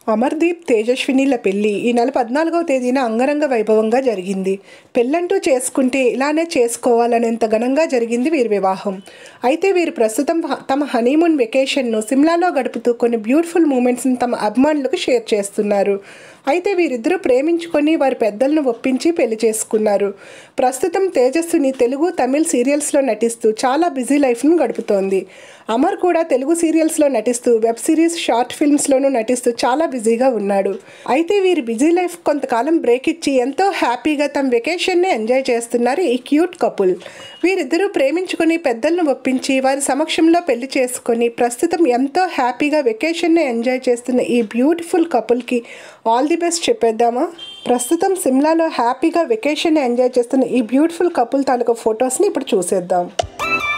అమర్దీప్ తేజస్వినిల పెళ్లి ఈ నెల పద్నాలుగవ తేదీన అంగరంగ వైభవంగా జరిగింది పెళ్ళంటూ చేసుకుంటే ఇలానే చేసుకోవాలనేంత ఘనంగా జరిగింది వీరి వివాహం అయితే వీరు ప్రస్తుతం హ- తమ హనీమూన్ వెకేషన్ను సిమ్లాలో గడుపుతూ కొన్ని బ్యూటిఫుల్ మూమెంట్స్ని తమ అభిమానులకు షేర్ చేస్తున్నారు అయితే వీరిద్దరూ ప్రేమించుకొని వారి పెద్దలను ఒప్పించి పెళ్లి చేసుకున్నారు ప్రస్తుతం తేజస్విని తెలుగు తమిళ్ సీరియల్స్లో నటిస్తూ చాలా బిజీ లైఫ్ను గడుపుతోంది అమర్ కూడా తెలుగు సీరియల్స్లో నటిస్తూ వెబ్ సిరీస్ షార్ట్ ఫిల్మ్స్లోనూ నటిస్తూ చాలా బిజీగా ఉన్నాడు అయితే వీరి బిజీ లైఫ్ కొంతకాలం బ్రేక్ ఇచ్చి ఎంతో హ్యాపీగా తమ వెకేషన్ని ఎంజాయ్ చేస్తున్నారు ఈ క్యూట్ కపుల్ వీరిద్దరూ ప్రేమించుకుని పెద్దలను ఒప్పించి వారి సమక్షంలో పెళ్లి చేసుకొని ప్రస్తుతం ఎంతో హ్యాపీగా వెకేషన్ని ఎంజాయ్ చేస్తున్న ఈ బ్యూటిఫుల్ కపుల్కి ఆల్ ది బెస్ట్ చెప్పేద్దామా ప్రస్తుతం సిమ్లాలో హ్యాపీగా వెకేషన్ ఎంజాయ్ చేస్తున్న ఈ బ్యూటిఫుల్ కపుల్ తాలూకా ఫొటోస్ని ఇప్పుడు చూసేద్దాం